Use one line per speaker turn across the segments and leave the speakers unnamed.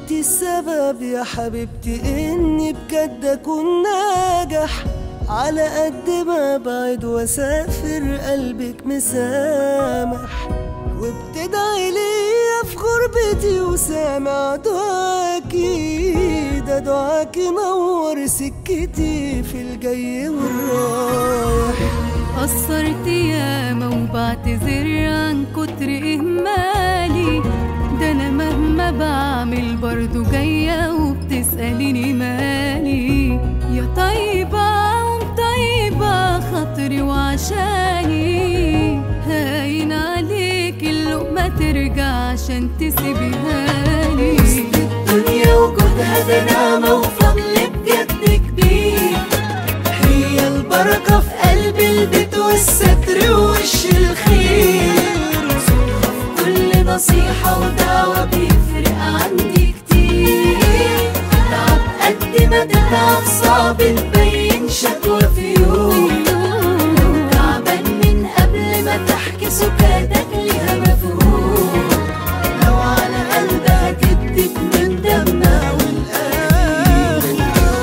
انتي السبب يا حبيبتي اني بجد اكون ناجح على قد ما ابعد واسافر قلبك مسامح وبتدعي ليا في غربتي وسامع دعاكي ده دعاكي نور سكتي في الجاي والرايح
قصرت ياما وبعتذر عن كتر إهمالي ده أنا مهما بعمل برضو جاية وبتسأليني مالي يا طيبة ومطيبة خاطري وعشاني هاين عليك اللقمة ترجع عشان تسيبيها لي
الدنيا وجودها ده نعمة وفضل بجد كبير هي البركة في قلب البيت والستر ووش الخير صدفة في كل نصيحة ودعوة بيفرق عندي كتير تعب قد ما تتعب صعب نبين شكوى في يوم تعبان من قبل ما تحكي سكاتك ليها مفهوم لو على قلبها تديك من دمها والآخر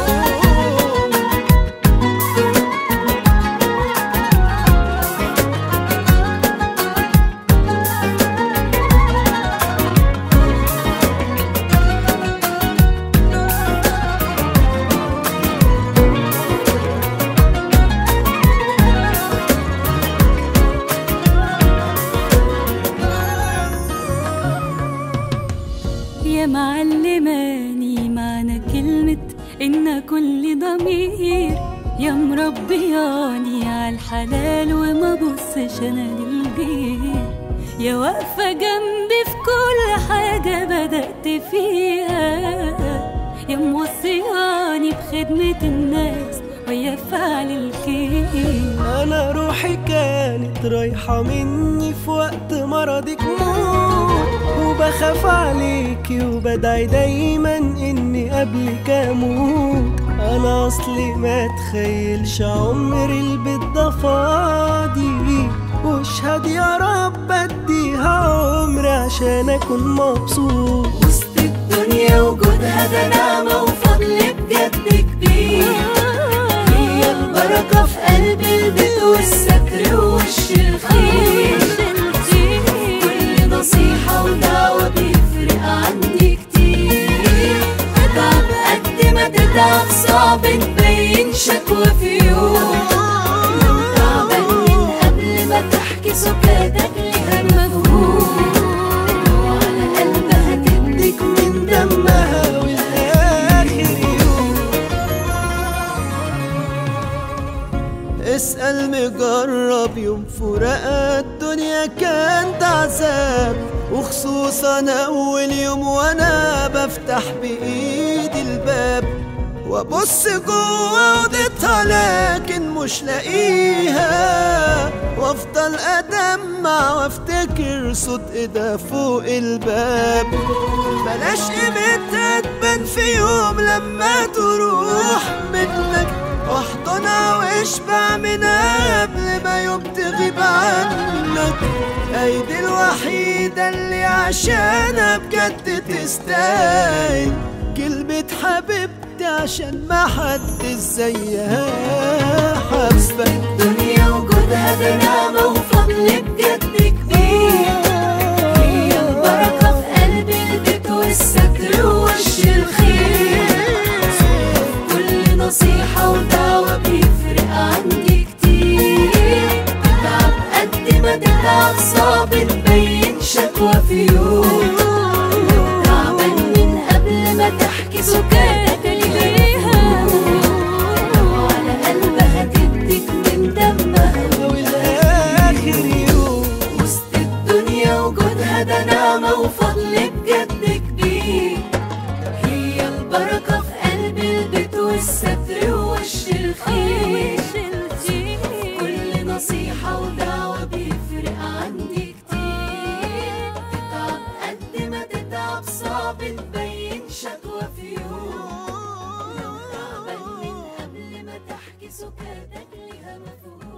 يا معلماني معنى كلمة إن كل ضمير يا مربياني على الحلال وما بصش أنا للغير يا واقفة جنبي في كل حاجة بدأت فيها يا موصياني بخدمة الناس ويا فعل الخير
انا روحي كانت رايحة مني في وقت مرضك موت وبخاف عليكي وبدعي دايما اني قبلك اموت انا اصلي ما تخيلش عمري البيت ده فاضي واشهد يا رب اديها عمري عشان اكون مبسوط
وسط الدنيا وجودها ده نعمة وفضل بجد كبير هي البركة في قلب البيت والستر ووش الخير كل نصيحة ودعوة بيفرق عندي كتير تعب قد ما تتعب صعب نبين شكوى في يوم تعبان من قبل ما تحكي سكاتك ليها مفهوم وعلى قلبها تديك من دمها
والآخر يوم اسأل مجرب يوم فراق الدنيا كان عذاب وخصوصا أول يوم وأنا بفتح بإيدي الباب وأبص جوا أوضتها لكن مش لاقيها وأفضل أدمع وأفتكر صدق ده فوق الباب بلاش قيمتها تبان في يوم لما تروح منك واحضنها واشبع منها قبل ما يوم تغيب عنك ايدي الوحيدة اللي عشانها بجد تستاهل كلمة حبيبتي عشان ما حد زيها حبك
الدنيا وجودها ده نعمة وفضل بجد كبير هي البركة في قلب البيت والستر ووش الخير كل نصيحة ودعوة بيفرق عندي كتير تعب قد ما تتعب صعب نبين شكوى في يوم تعبان من قبل ما تحكي سكاتك ليها وعلى قلبها تديك من دمها
والاخر يوم
وسط الدنيا وجودها ده نعمة وفضل بجد كبير هي البركة في قلب البيت والستر ووش الخير كل نصيحة ودعوة بيفرق عندي كتير تتعب قد ما تتعب صعب تبين شكوى في يوم لو تعبان من قبل ما تحكي سكاتك ليها مفهوم